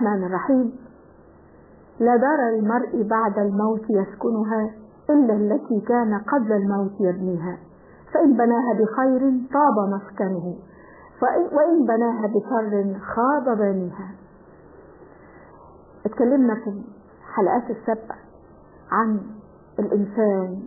الرحمن الرحيم لا دار المرء بعد الموت يسكنها إلا التي كان قبل الموت يبنيها فإن بناها بخير طاب مسكنه وإن بناها بشر خاب بانيها اتكلمنا في الحلقات السابقة عن الإنسان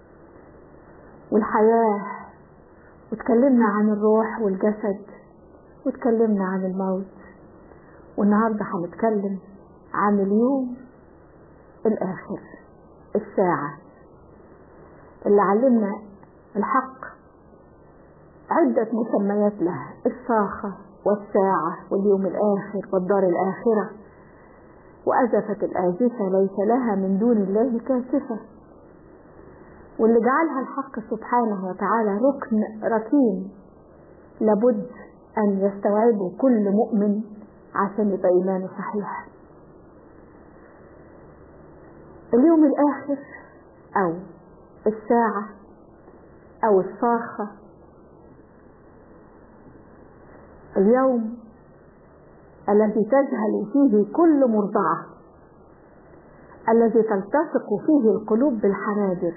والحياة واتكلمنا عن الروح والجسد واتكلمنا عن الموت والنهاردة هنتكلم عن اليوم الآخر الساعة اللي علمنا الحق عدة مسميات لها الصاخة والساعة واليوم الآخر والدار الآخرة وأزفت الآزفة ليس لها من دون الله كاشفة واللي جعلها الحق سبحانه وتعالى ركن ركين لابد أن يستوعبه كل مؤمن عشان يبقى إيمانه صحيح اليوم الآخر أو الساعة أو الصاخة اليوم الذي تذهل فيه كل مرضعة الذي تلتصق فيه القلوب بالحناجر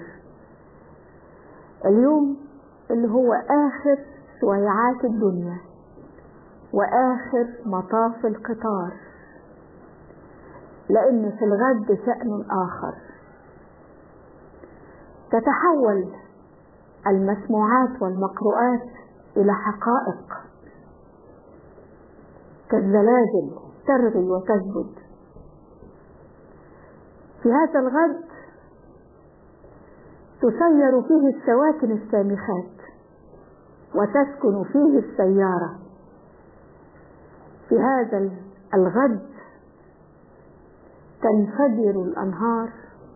اليوم اللي هو آخر سويعات الدنيا وآخر مطاف القطار لأن في الغد شأن آخر تتحول المسموعات والمقروءات إلى حقائق كالزلازل ترغي وتثبت في هذا الغد تسير فيه السواكن السامخات وتسكن فيه السيارة في هذا الغد تنفجر الأنهار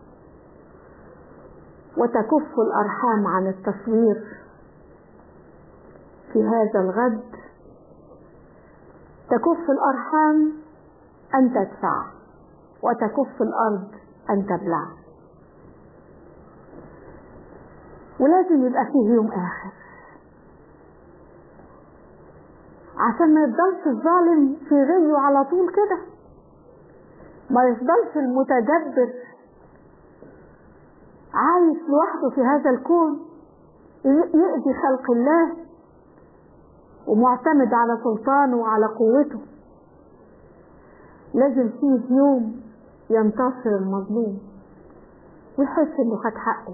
وتكف الأرحام عن التصوير في هذا الغد تكف الأرحام أن تدفع وتكف الأرض أن تبلع ولازم يبقى فيه يوم آخر عشان ما يفضلش الظالم في غيه على طول كده ما يفضلش المتجبر عايش لوحده في هذا الكون يأذي خلق الله ومعتمد على سلطانه وعلى قوته لازم فيه يوم ينتصر المظلوم ويحس انه خد حقه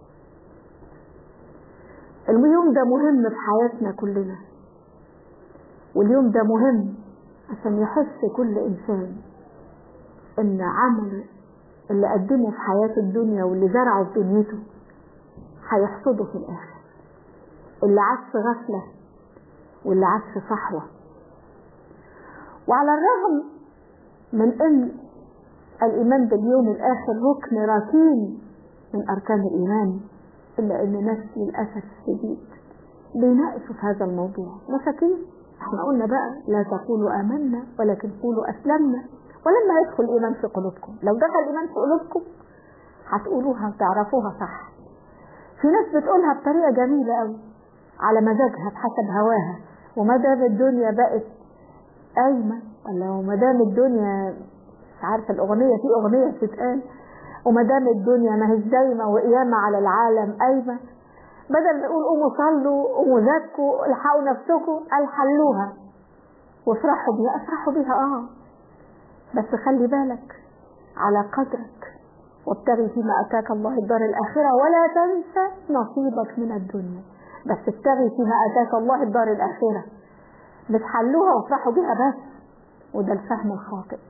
اليوم ده مهم في حياتنا كلنا واليوم ده مهم عشان يحس كل انسان ان عمل اللي قدمه في حياة الدنيا واللي زرعه في دنيته هيحصده في الاخر اللي عاش في غفلة واللي عاش في صحوة وعلى الرغم من ان الايمان باليوم الاخر ركن ركين من اركان الايمان الا ان ناس للاسف الشديد بيناقشوا في هذا الموضوع مساكين احنا قلنا بقى لا تقولوا امنا ولكن قولوا اسلمنا ولما يدخل الايمان في قلوبكم لو دخل الايمان في قلوبكم هتقولوها وتعرفوها صح في ناس بتقولها بطريقه جميله قوي على مزاجها بحسب هواها وما دام الدنيا بقت قايمه ولا وما دام الدنيا مش عارفه الاغنيه في اغنيه بتتقال وما دام الدنيا ما هيش دايمه وقيامه على العالم قايمه بدل ما نقول قوموا صلوا قوموا زكوا الحقوا نفسكم قال حلوها وافرحوا بيها افرحوا بيها اه بس خلي بالك على قدرك وابتغي فيما اتاك الله الدار الاخره ولا تنسى نصيبك من الدنيا بس ابتغي فيما اتاك الله الدار الاخره مش حلوها وافرحوا بيها بس وده الفهم الخاطئ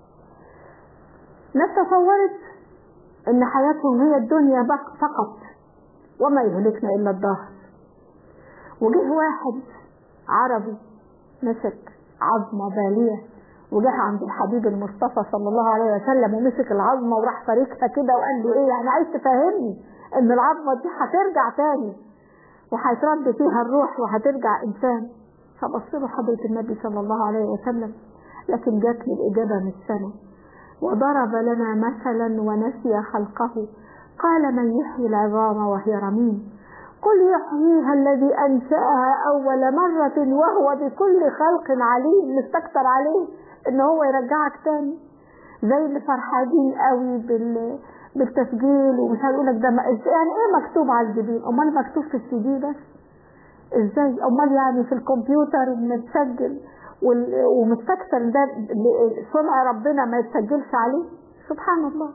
ناس تصورت ان حياتهم هي الدنيا فقط وما يهلكنا الا الدهر وجه واحد عربي مسك عظمه باليه وجه عند الحبيب المصطفى صلى الله عليه وسلم ومسك العظمه وراح فاركها كده وقال له ايه يعني عايز تفهمني ان العظمه دي هترجع تاني وهيترد فيها الروح وهترجع انسان فبص له حضره النبي صلى الله عليه وسلم لكن جات لي الاجابه من السنه وضرب لنا مثلا ونسي خلقه قال من يحيي العظام وهي رميم قل يحييها الذي أنشأها أول مرة وهو بكل خلق عليم مستكثر عليه ان هو يرجعك تاني زي اللي فرحانين قوي بال بالتسجيل ومش هنقول لك ده يعني ايه مكتوب على الجبين امال مكتوب في السي دي بس ازاي امال يعني في الكمبيوتر متسجل ومستكثر ده صنع ربنا ما يتسجلش عليه سبحان الله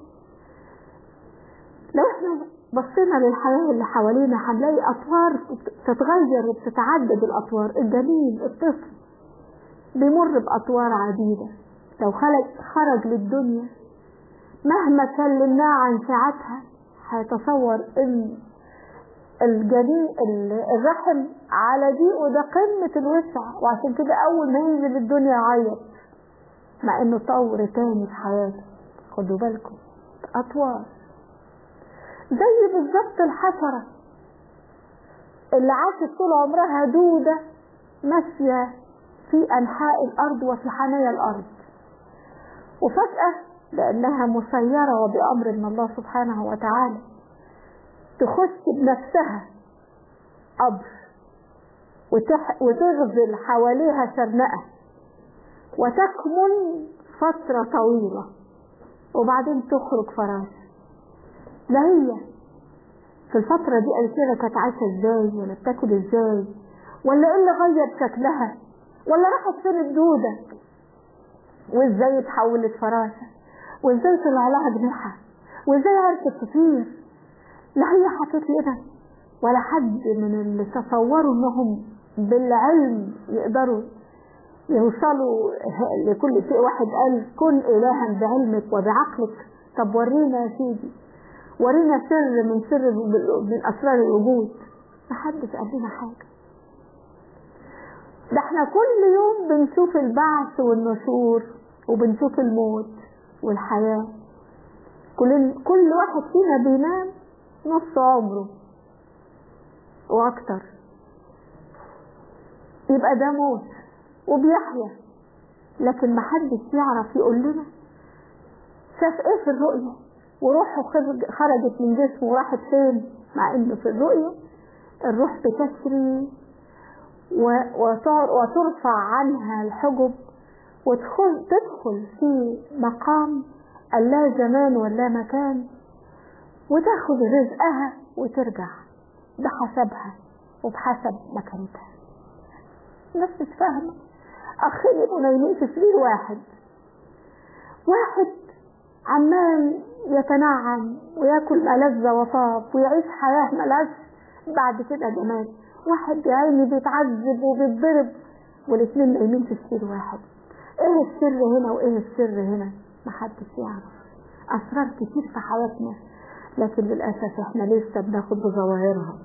لو احنا بصينا للحياة اللي حوالينا هنلاقي أطوار تتغير وبتتعدد الأطوار الجميل الطفل بيمر بأطوار عديدة لو خرج, خرج للدنيا مهما كلمناه عن ساعتها هيتصور ان الجنين الرحم على ضيقه ده قمة الوسع وعشان كده أول ما ينزل الدنيا يعيط مع إنه طور تاني في حياته خدوا بالكم أطوار زي بالظبط الحشرة اللي عاشت طول عمرها دودة ماشية في أنحاء الأرض وفي حنايا الأرض وفجأة لأنها مسيرة وبأمر من الله سبحانه وتعالى تخش بنفسها قبر وتح... وتغزل حواليها شرنقة وتكمن فترة طويلة وبعدين تخرج فراشة لا هي في الفترة دي قالت لنا كانت عايشة ازاي ولا بتاكل ازاي ولا ايه اللي غير شكلها ولا راحت فين الدودة وازاي اتحولت فراشة وازاي طلع لها جناحها وازاي عرفت تطير لا هي حكت لنا ولا حد من اللي تصوروا انهم بالعلم يقدروا يوصلوا لكل شيء واحد قال كن الها بعلمك وبعقلك طب ورينا يا سيدي ورينا سر من سر من اسرار الوجود محدش قال لنا حاجه ده احنا كل يوم بنشوف البعث والنشور وبنشوف الموت والحياة كل, كل واحد فينا بينام نص عمره واكتر يبقى ده موت وبيحيا لكن محدش يعرف يقول لنا شاف ايه في الرؤية وروحه خرجت من جسمه وراحت فين مع انه في الرؤية الروح بتسري وترفع عنها الحجب وتدخل تدخل في مقام اللا زمان ولا مكان وتاخذ رزقها وترجع بحسبها وبحسب مكانتها الناس مش فاهمة أخين يبقوا نايمين في سرير واحد واحد عمال يتنعم وياكل ملذ وطاب ويعيش حياة ملذ بعد كده جمال واحد يا عيني بيتعذب وبيتضرب والاثنين نايمين في سرير واحد ايه السر هنا وايه السر هنا محدش يعرف اسرار كتير في حياتنا لكن للاسف احنا لسه بناخد بظواهرها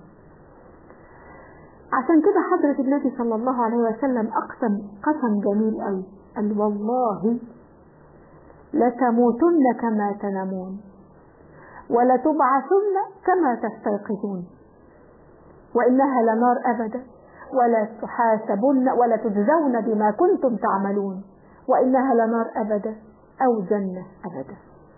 عشان كده حضرة النبي صلى الله عليه وسلم اقسم قسم جميل قوي قال والله لتموتن كما تنامون ولتبعثن كما تستيقظون وإنها لنار أبدا ولا تحاسبن ولا تجزون بما كنتم تعملون وإنها لنار أبدا أو جنة أبدا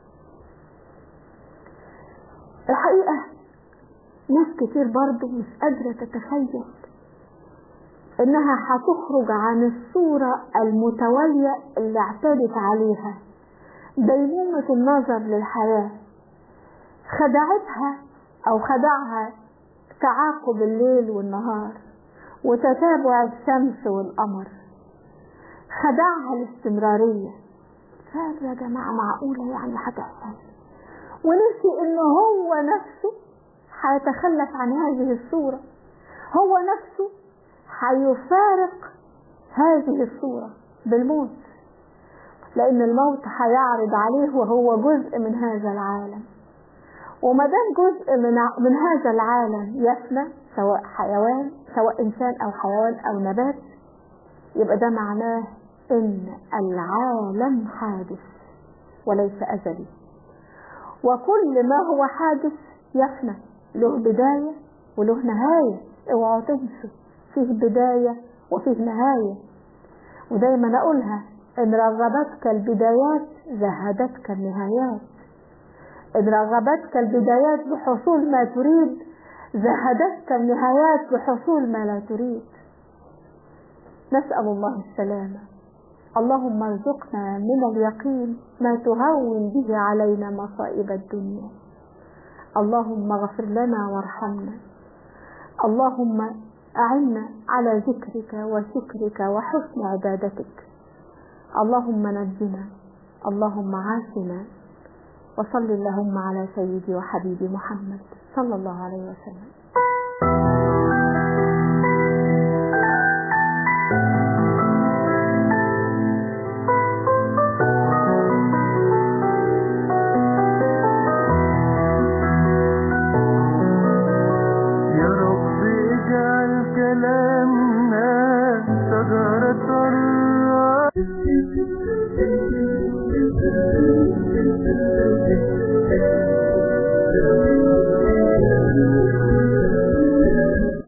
الحقيقة ناس كتير برضو مش قادرة تتخيل إنها هتخرج عن الصورة المتوالية اللي اعتادت عليها ديمومة النظر للحياة خدعتها أو خدعها تعاقب الليل والنهار وتتابع الشمس والقمر خدعها الاستمرارية فقال يا جماعة معقولة يعني هتحصل ونسي ان هو نفسه هيتخلف عن هذه الصورة هو نفسه هيفارق هذه الصورة بالموت لأن الموت هيعرض عليه وهو جزء من هذا العالم وما دام جزء من من هذا العالم يفنى سواء حيوان سواء انسان او حيوان او نبات يبقى ده معناه ان العالم حادث وليس ازلي وكل ما هو حادث يفنى له بداية وله نهاية اوعوا تنسوا فيه بداية وفيه نهاية ودايما اقولها ان رغبتك البدايات زهدتك النهايات إن رغبتك البدايات بحصول ما تريد زهدتك النهايات بحصول ما لا تريد نسأل الله السلامة اللهم ارزقنا من اليقين ما تهون به علينا مصائب الدنيا اللهم اغفر لنا وارحمنا اللهم أعنا على ذكرك وشكرك وحسن عبادتك اللهم نجنا اللهم عافنا وصل اللهم على سيدي وحبيبي محمد صلى الله عليه وسلم يا رب اجعل كلامنا شجرة الرحمة